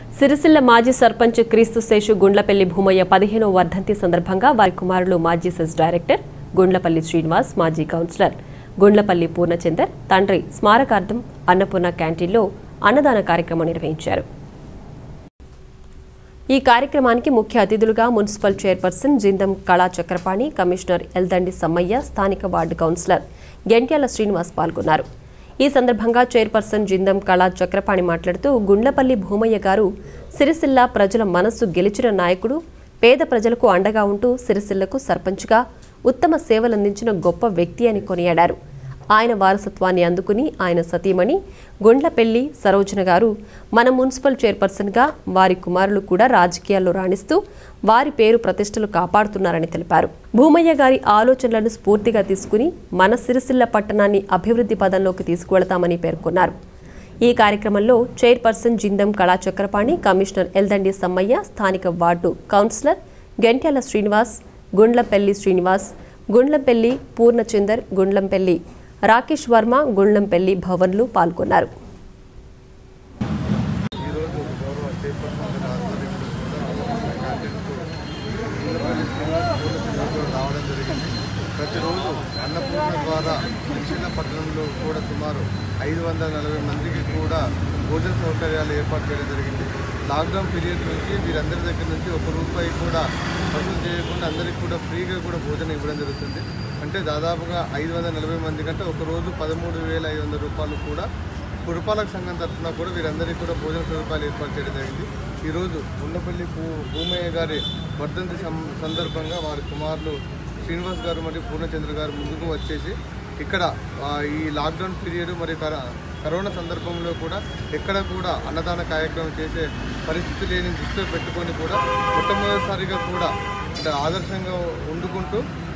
సిరిసిల్ల మాజీ సర్పంచ్ క్రీస్తు శేషు గుండ్లపల్లి భూమయ్య పదిహేనో వర్ధంతి సందర్భంగా వారి కుమారులు మాజీ సెస్ డైరెక్టర్ గుండ్లపల్లి శ్రీనివాస్ మాజీ కౌన్సిలర్ గుండ్లపల్లి పూర్ణచందర్ తండ్రి స్మారకార్థం అన్నపూర్ణ క్యాంటీన్లో అన్నదాన కార్యక్రమం నిర్వహించారు ఈ కార్యక్రమానికి ముఖ్య అతిథులుగా మున్సిపల్ చైర్పర్సన్ జిందం కళా చక్రపాణి కమిషనర్ ఎల్దండి సమ్మయ్య స్థానిక వార్డు కౌన్సిలర్ గెంట్యాల శ్రీనివాస్ పాల్గొన్నారు ఈ సందర్భంగా చైర్పర్సన్ జిందం కళా చక్రపాణి మాట్లాడుతూ గుండ్లపల్లి భూమయ్య గారు సిరిసిల్ల ప్రజల మనస్సు గెలిచిన నాయకుడు పేద ప్రజలకు అండగా ఉంటూ సిరిసిల్లకు సర్పంచ్గా ఉత్తమ సేవలందించిన గొప్ప వ్యక్తి అని కొనియాడారు ఆయన వారసత్వాన్ని అందుకుని ఆయన సతీమణి గుండ్లపెల్లి సరోజన గారు మన మున్సిపల్ చైర్పర్సన్గా వారి కుమారులు కూడా రాజకీయాల్లో రాణిస్తూ వారి పేరు ప్రతిష్టలు కాపాడుతున్నారని తెలిపారు భూమయ్య గారి ఆలోచనలను స్ఫూర్తిగా తీసుకుని మన సిరిసిల్ల పట్టణాన్ని అభివృద్ధి పదంలోకి తీసుకువెళతామని పేర్కొన్నారు ఈ కార్యక్రమంలో చైర్పర్సన్ జిందం కళా చక్రపాణి కమిషనర్ ఎల్దండి సమ్మయ్య స్థానిక వార్డు కౌన్సిలర్ గంట్యాల శ్రీనివాస్ గుండ్లపెల్లి శ్రీనివాస్ గుండ్లంపెల్లి పూర్ణచందర్ గుండ్లంపెల్లి రాకేష్ వర్మ గుండ్లంపెల్లి భవన్లు పాల్గొన్నారు ఈరోజు గౌరవ చైర్పర్సన్ గారి ఆధ్వర్యంలో కూడా క్యాంటీన్కు ఇంద్రపల్లి శ్రీనివాస్ పూర్ణచంద్రతో రావడం జరిగింది ప్రతిరోజు అన్నపూర్ణ ద్వారా దక్షిణ పట్టణంలో కూడా సుమారు ఐదు వందల నలభై మందికి కూడా భోజన సౌకర్యాలు ఏర్పాటు చేయడం జరిగింది లాక్డౌన్ పీరియడ్ నుంచి వీరందరి దగ్గర నుంచి ఒక రూపాయి కూడా వసూలు చేయకుండా అందరికీ కూడా ఫ్రీగా కూడా భోజనం ఇవ్వడం జరుగుతుంది అంటే దాదాపుగా ఐదు వందల నలభై మంది కంటే ఒక రోజు పదమూడు వేల ఐదు వందల రూపాయలు కూడా పురపాలక సంఘం తరఫున కూడా వీరందరికీ కూడా భోజన సదుపాయాలు ఏర్పాటు చేయడం జరిగింది ఈరోజు ఉండపల్లి భూ భూమయ్య గారి వర్ధంతి సం- సందర్భంగా వారి కుమారులు శ్రీనివాస్ గారు మరియు పూర్ణచంద్ర గారు ముందుకు వచ్చేసి ఇక్కడ ఆ, ఈ లాక్డౌన్ పీరియడ్ మరియు కర కరోనా సందర్భంలో కూడా ఎక్కడ కూడా అన్నదాన కార్యక్రమం చేసే పరిస్థితి లేని దృష్టిలో పెట్టుకొని కూడా మొట్టమొదటిసారిగా కూడా అంటే ఆదర్శంగా వండుకుంటూ